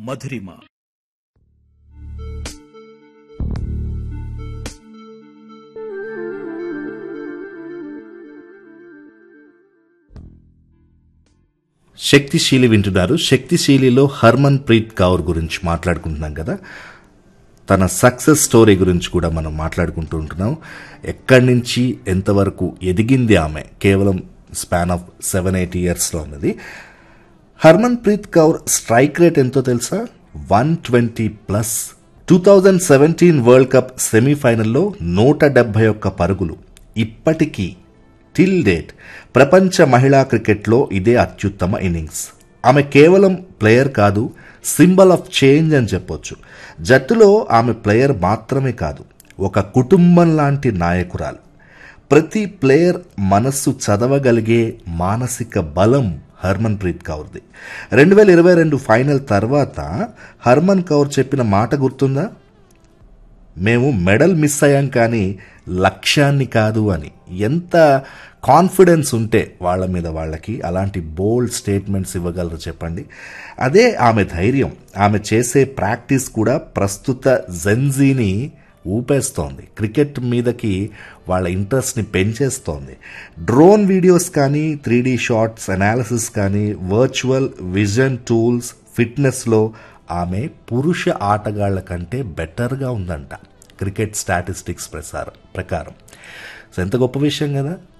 మధురిమ శక్తిశీలి వింటున్నారు శక్తిశీలిలో హర్మన్ ప్రీత్ కౌర్ గురించి మాట్లాడుకుంటున్నాం కదా తన సక్సెస్ స్టోరీ గురించి కూడా మనం మాట్లాడుకుంటూ ఉంటున్నాం ఎక్కడి నుంచి ఎంతవరకు ఎదిగింది ఆమె కేవలం స్పాన్ ఆఫ్ సెవెన్ ఎయిట్ ఇయర్స్లో ఉన్నది Harmanpreet Kaur strike rate ఎంతో తెలుసా one twenty plus two thousand seventeen world cup సెమీఫైనల్లో నూట డెబ్బై ఒక్క పరుగులు ఇప్పటికీ టిల్ డేట్ ప్రపంచ మహిళా క్రికెట్లో ఇదే అత్యుత్తమ ఇన్నింగ్స్ ఆమె కేవలం ప్లేయర్ కాదు సింబల్ ఆఫ్ చేంజ్ అని చెప్పొచ్చు జట్టులో ఆమె ప్లేయర్ మాత్రమే కాదు ఒక కుటుంబం లాంటి నాయకురాలు ప్రతి ప్లేయర్ మనస్సు చదవగలిగే మానసిక బలం హర్మన్ ప్రీత్ కౌర్ది రెండు వేల ఇరవై రెండు ఫైనల్ తర్వాత హర్మన్ కౌర్ చెప్పిన మాట గుర్తుందా మేము మెడల్ మిస్ అయ్యాం కానీ లక్ష్యాన్ని కాదు అని ఎంత కాన్ఫిడెన్స్ ఉంటే వాళ్ళ మీద వాళ్ళకి అలాంటి బోల్డ్ స్టేట్మెంట్స్ ఇవ్వగలరు చెప్పండి అదే ఆమె ధైర్యం ఆమె చేసే ప్రాక్టీస్ కూడా ప్రస్తుత జెన్జీని ఊపేస్తోంది క్రికెట్ మీదకి వాళ్ళ ఇంట్రెస్ట్ని పెంచేస్తోంది డ్రోన్ వీడియోస్ కానీ త్రీ డీ షార్ట్స్ అనాలిసిస్ కానీ వర్చువల్ విజన్ టూల్స్ ఫిట్నెస్లో ఆమె పురుష ఆటగాళ్ల కంటే బెటర్గా ఉందంట క్రికెట్ స్టాటిస్టిక్స్ ప్రసారం ప్రకారం సో ఎంత గొప్ప విషయం కదా